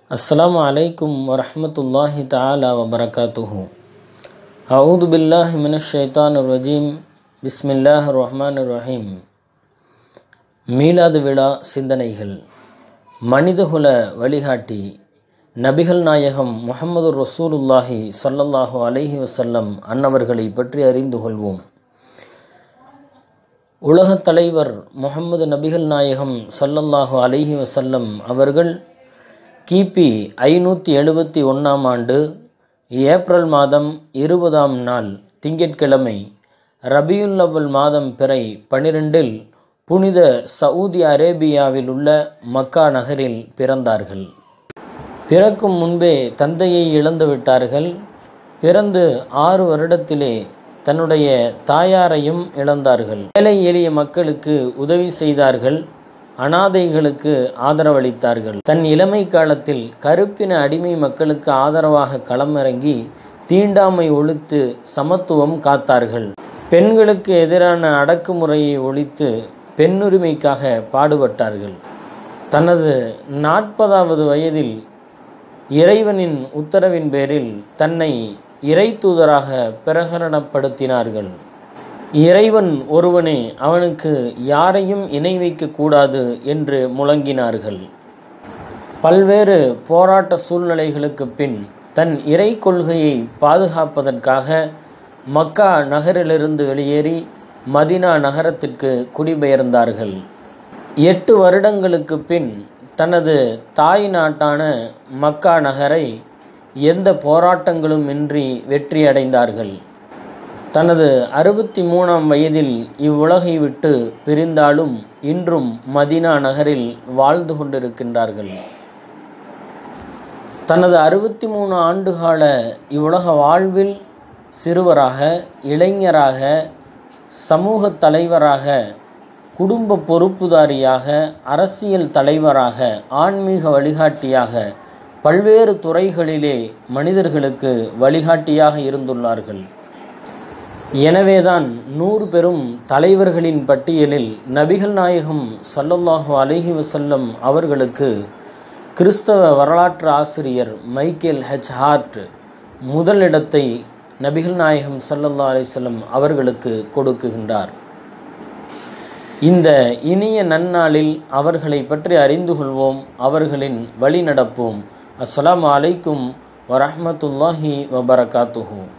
அஸ்ஸலாமு அலைக்கும் வரஹ்மத்துல்லாஹி தஆலா வபரகாத்துஹு அவுது பில்லாஹி மினஷ் ஷைத்தானிர் ரஜீம் பிஸ்மில்லாஹிர் ரஹ்மானிர் ரஹீம் மீலாது விழா சிந்தனைகள் மனிதகுல வழிகாட்டி நபிகள் நாயகம் முஹம்மது ரசூலுல்லாஹி ஸல்லல்லாஹு அலைஹி வஸல்லம் அன்னவர்களை பற்றி அறிந்து கொள்வோம் உலகத் தலைவர் முகமது நபிகள் நாயகம் ஸல்லல்லாஹு அலைஹி வஸல்லம் அவர்கள் கிபி ஐநூற்றி எழுபத்தி ஒன்றாம் ஆண்டு ஏப்ரல் மாதம் இருபதாம் நாள் திங்கட்கிழமை ரபியுல் அவ்வல் மாதம் பிறை பனிரெண்டில் புனித சவுதி அரேபியாவில் உள்ள மக்கா நகரில் பிறந்தார்கள் பிறக்கும் முன்பே தந்தையை இழந்து விட்டார்கள் பிறந்து ஆறு வருடத்திலே தன்னுடைய தாயாரையும் இழந்தார்கள் ஏழை எளிய மக்களுக்கு உதவி செய்தார்கள் அனாதைகளுக்கு ஆதரவளித்தார்கள் தன் இளமை காலத்தில் கருப்பின அடிமை மக்களுக்கு ஆதரவாக களமிறங்கி தீண்டாமை ஒழித்து சமத்துவம் காத்தார்கள் பெண்களுக்கு எதிரான அடக்குமுறையை ஒழித்து பெண்ணுரிமைக்காக பாடுபட்டார்கள் தனது நாற்பதாவது வயதில் இறைவனின் உத்தரவின் பேரில் தன்னை இறை தூதராக பிரகடனப்படுத்தினார்கள் இறைவன் ஒருவனே அவனுக்கு யாரையும் இணை வைக்கக்கூடாது என்று முழங்கினார்கள் பல்வேறு போராட்ட சூழ்நிலைகளுக்கு பின் தன் இறை கொள்கையை பாதுகாப்பதற்காக மக்கா நகரிலிருந்து வெளியேறி மதினா நகரத்திற்கு குடிபெயர்ந்தார்கள் எட்டு வருடங்களுக்கு பின் தனது தாய் நாட்டான மக்கா நகரை எந்த போராட்டங்களும் இன்றி வெற்றியடைந்தார்கள் தனது அறுபத்தி மூணாம் வயதில் இவ்வுலகை விட்டு பிரிந்தாலும் இன்றும் மதினா நகரில் வாழ்ந்து கொண்டிருக்கின்றார்கள் தனது அறுபத்தி மூணு ஆண்டுகால இவ்வுலக வாழ்வில் சிறுவராக இளைஞராக சமூக தலைவராக குடும்ப பொறுப்புதாரியாக அரசியல் தலைவராக ஆன்மீக வழிகாட்டியாக பல்வேறு துறைகளிலே மனிதர்களுக்கு வழிகாட்டியாக இருந்துள்ளார்கள் எனவேதான் நூறு பெரும் தலைவர்களின் பட்டியலில் நபிகள் நாயகம் சல்லல்லாஹு அலஹி வசல்லம் அவர்களுக்கு கிறிஸ்தவ வரலாற்று ஆசிரியர் மைக்கேல் ஹெச் ஹார்ட் முதலிடத்தை நபிகள் நாயகம் சல்லல்லா அலிசல்லம் அவர்களுக்கு கொடுக்குகின்றார் இந்த இனிய நன்னாளில் அவர்களை பற்றி அறிந்து கொள்வோம் அவர்களின் வழி நடப்போம் அஸ்லாம் அலைக்கும் வரஹமத்துல்லாஹி வபரகாத்துஹூ